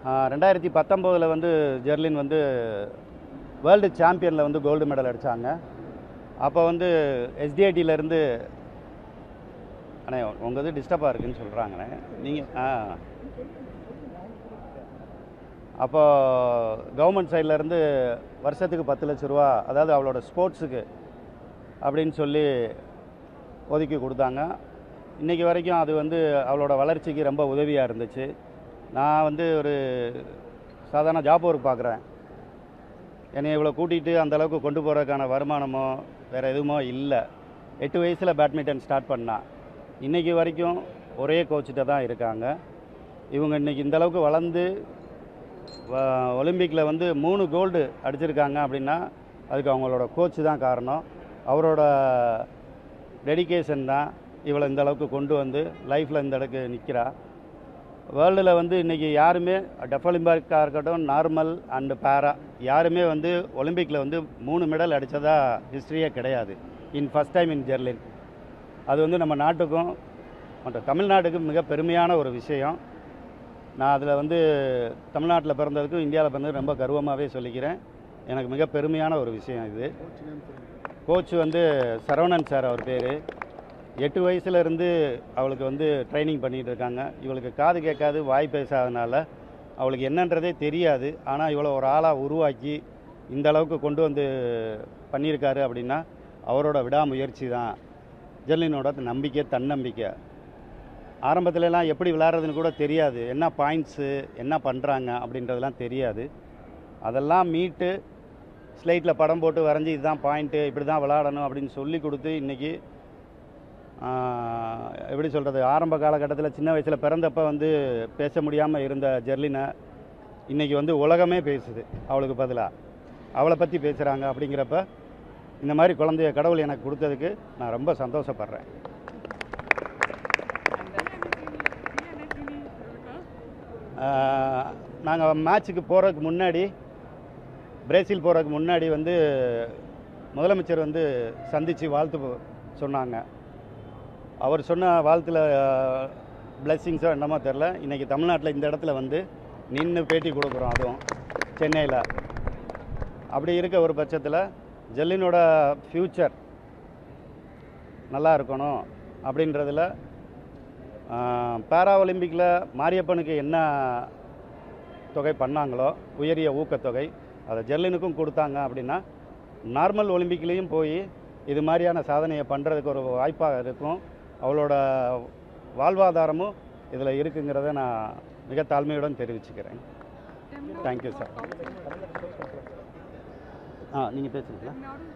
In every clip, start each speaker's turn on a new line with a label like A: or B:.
A: ரெண்டாயிரத்தி பத்தொம்போதில் வந்து ஜெர்லின் வந்து வேர்ல்டு சாம்பியனில் வந்து கோல்டு மெடல் அடித்தாங்க அப்போ வந்து எஸ்டிஐடியிலேருந்து அண்ணே உங்கள் இது டிஸ்டர்பாக இருக்குன்னு சொல்கிறாங்கண்ணே நீங்கள் ஆ அப்போ கவர்மெண்ட் சைட்லேருந்து வருஷத்துக்கு பத்து லட்ச ரூபா அதாவது அவளோட ஸ்போர்ட்ஸுக்கு அப்படின்னு சொல்லி ஒதுக்கி கொடுத்தாங்க இன்றைக்கி வரைக்கும் அது வந்து அவளோட வளர்ச்சிக்கு ரொம்ப உதவியாக இருந்துச்சு நான் வந்து ஒரு சாதாரண ஜாப் ஒர்க் பார்க்குறேன் என்னை இவ்வளோ கூட்டிகிட்டு அந்த அளவுக்கு கொண்டு போகிறதுக்கான வருமானமோ வேறு எதுவுமோ இல்லை எட்டு வயசில் பேட்மிண்டன் ஸ்டார்ட் பண்ணா இன்றைக்கி வரைக்கும் ஒரே கோச்சிட்ட தான் இருக்காங்க இவங்க இன்றைக்கி இந்த அளவுக்கு வளர்ந்து ஒலிம்பிக்கில் வந்து மூணு கோல்டு அடிச்சிருக்காங்க அப்படின்னா அதுக்கு அவங்களோட கோச் தான் காரணம் அவரோட டெடிகேஷன் தான் இவளை இந்த அளவுக்கு கொண்டு வந்து லைஃப்பில் இந்த அளவுக்கு நிற்கிறா வேர்ல்டில் வந்து இன்றைக்கி யாருமே டெஃப் ஒலிம்பிக்காக இருக்கட்டும் நார்மல் அண்டு பேரா யாருமே வந்து ஒலிம்பிக்கில் வந்து மூணு மெடல் அடித்ததா ஹிஸ்ட்ரியே கிடையாது in first time in Jerlin அது வந்து நம்ம நாட்டுக்கும் மற்ற தமிழ்நாட்டுக்கும் மிக பெருமையான ஒரு விஷயம் நான் அதில் வந்து தமிழ்நாட்டில் பிறந்ததுக்கும் இந்தியாவில் பிறந்தது ரொம்ப கர்வமாகவே சொல்லிக்கிறேன் எனக்கு மிக பெருமையான ஒரு விஷயம் இது கோச் வந்து சரவணன் சார் அவர் பேர் எட்டு வயசுல இருந்து அவளுக்கு வந்து ட்ரைனிங் பண்ணிகிட்டு இருக்காங்க இவளுக்கு காது கேட்காது வாய் பேசாதனால அவளுக்கு என்னன்றதே தெரியாது ஆனால் இவளை ஒரு ஆளாக உருவாக்கி இந்த அளவுக்கு கொண்டு வந்து பண்ணியிருக்காரு அப்படின்னா அவரோட விடாமுயற்சி தான் ஜெர்லினோட நம்பிக்கை தன்னம்பிக்கை ஆரம்பத்துலலாம் எப்படி விளையாடுறதுன்னு கூட தெரியாது என்ன பாயிண்ட்ஸு என்ன பண்ணுறாங்க அப்படின்றதெல்லாம் தெரியாது அதெல்லாம் மீட்டு ஸ்லைட்டில் படம் போட்டு வரைஞ்சி இதுதான் பாயிண்ட்டு இப்படி தான் விளையாடணும் அப்படின்னு சொல்லி கொடுத்து இன்றைக்கி எப்படி சொல்கிறது ஆரம்ப காலகட்டத்தில் சின்ன வயசில் பிறந்தப்ப வந்து பேச முடியாமல் இருந்த ஜெர்லினை இன்றைக்கி வந்து உலகமே பேசுது அவளுக்கு பதிலாக அவளை பற்றி பேசுகிறாங்க அப்படிங்கிறப்ப இந்த மாதிரி குழந்தைய கடவுள் எனக்கு கொடுத்ததுக்கு நான் ரொம்ப சந்தோஷப்படுறேன் நாங்கள் மேட்ச்சுக்கு போகிறதுக்கு முன்னாடி பிரேசில் போகிறதுக்கு முன்னாடி வந்து முதலமைச்சர் வந்து சந்தித்து வாழ்த்து சொன்னாங்க அவர் சொன்ன வாழ்த்தில் பிளெஸ்ஸிங்ஸோ என்னமோ தெரில இன்றைக்கி தமிழ்நாட்டில் இந்த இடத்துல வந்து நின்று பேட்டி கொடுக்குறோம் அதுவும் சென்னையில் அப்படி இருக்க ஒரு பட்சத்தில் ஜெல்லினோட ஃப்யூச்சர் நல்லா இருக்கணும் அப்படின்றதில் பேரா ஒலிம்பிக்கில் மாரியப்பனுக்கு என்ன தொகை பண்ணாங்களோ உயரிய ஊக்கத்தொகை அதை ஜெர்லினுக்கும் கொடுத்தாங்க அப்படின்னா நார்மல் ஒலிம்பிக்லேயும் போய் இது மாதிரியான சாதனையை பண்ணுறதுக்கு ஒரு வாய்ப்பாக இருக்கும் அவளோட வாழ்வாதாரமும் இதில் இருக்குங்கிறத நான் மிக தாழ்மையுடன் தெரிவிச்சுக்கிறேன் தேங்க்யூ சார் ஆ நீங்கள் பேசுகிறீங்களா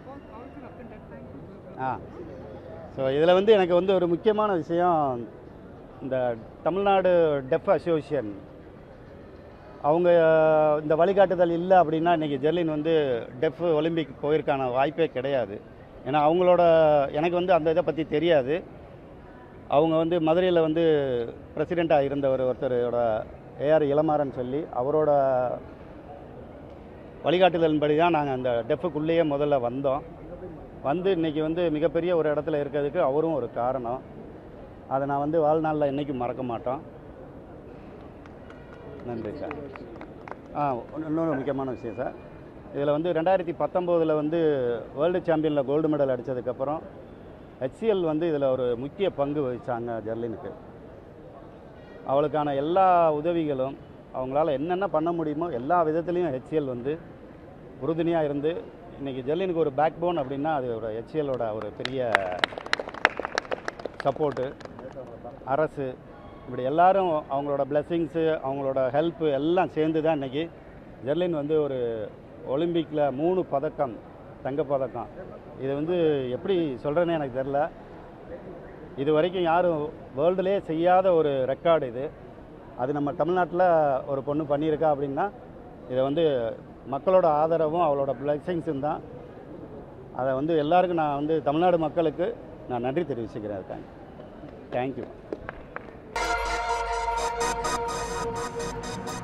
A: ஆ ஸோ இதில் வந்து எனக்கு வந்து ஒரு முக்கியமான விஷயம் இந்த தமிழ்நாடு டெஃப் அசோசியேஷன் அவங்க இந்த வழிகாட்டுதல் இல்லை அப்படின்னா இன்றைக்கி ஜெர்லின் வந்து டெஃப் ஒலிம்பிக் போயிருக்கான வாய்ப்பே கிடையாது ஏன்னா அவங்களோட எனக்கு வந்து அந்த இதை பற்றி தெரியாது அவங்க வந்து மதுரையில் வந்து பிரசிடெண்ட்டாக இருந்தவர் ஒருத்தரோட ஏஆர் இளமாறன் சொல்லி அவரோட வழிகாட்டுதலின்படி தான் நாங்கள் அந்த டெஃப்புக்குள்ளேயே முதல்ல வந்தோம் வந்து இன்றைக்கி வந்து மிகப்பெரிய ஒரு இடத்துல இருக்கிறதுக்கு அவரும் ஒரு காரணம் அதை நான் வந்து வாழ்நாளில் என்றைக்கும் மறக்க மாட்டோம் நன்றி சார் ஆ இன்னொரு முக்கியமான விஷயம் சார் இதில் வந்து ரெண்டாயிரத்தி பத்தொம்போதில் வந்து வேர்ல்டு சாம்பியனில் கோல்டு மெடல் அடித்ததுக்கப்புறம் ஹெச்சிஎல் வந்து இதில் ஒரு முக்கிய பங்கு வகித்தாங்க ஜெர்லினுக்கு அவளுக்கான எல்லா உதவிகளும் அவங்களால என்னென்ன பண்ண முடியுமோ எல்லா விதத்துலேயும் ஹெச்சிஎல் வந்து உறுதுணையாக இருந்து இன்றைக்கி ஜெர்லினுக்கு ஒரு பேக் போன் அப்படின்னா அது ஒரு ஹெச்சிஎலோட ஒரு பெரிய சப்போர்ட்டு அரசு இப்படி எல்லாரும் அவங்களோட பிளெஸ்ஸிங்ஸு அவங்களோட ஹெல்ப்பு எல்லாம் சேர்ந்து தான் இன்றைக்கி ஜெர்லின் வந்து ஒரு ஒலிம்பிக்கில் மூணு பதக்கம் தங்கப்பதக்கம் இது வந்து எப்படி சொல்கிறேன்னு எனக்கு தெரில இது வரைக்கும் யாரும் வேர்ல்டுலேயே செய்யாத ஒரு ரெக்கார்டு இது அது நம்ம தமிழ்நாட்டில் ஒரு பொண்ணு பண்ணியிருக்கா அப்படின்னா இதை வந்து மக்களோட ஆதரவும் அவளோட பிளெஸிங்ஸும் தான் அதை வந்து எல்லாருக்கும் நான் வந்து தமிழ்நாடு மக்களுக்கு நான் நன்றி தெரிவிச்சுக்கிறேன் தேங்க்யூ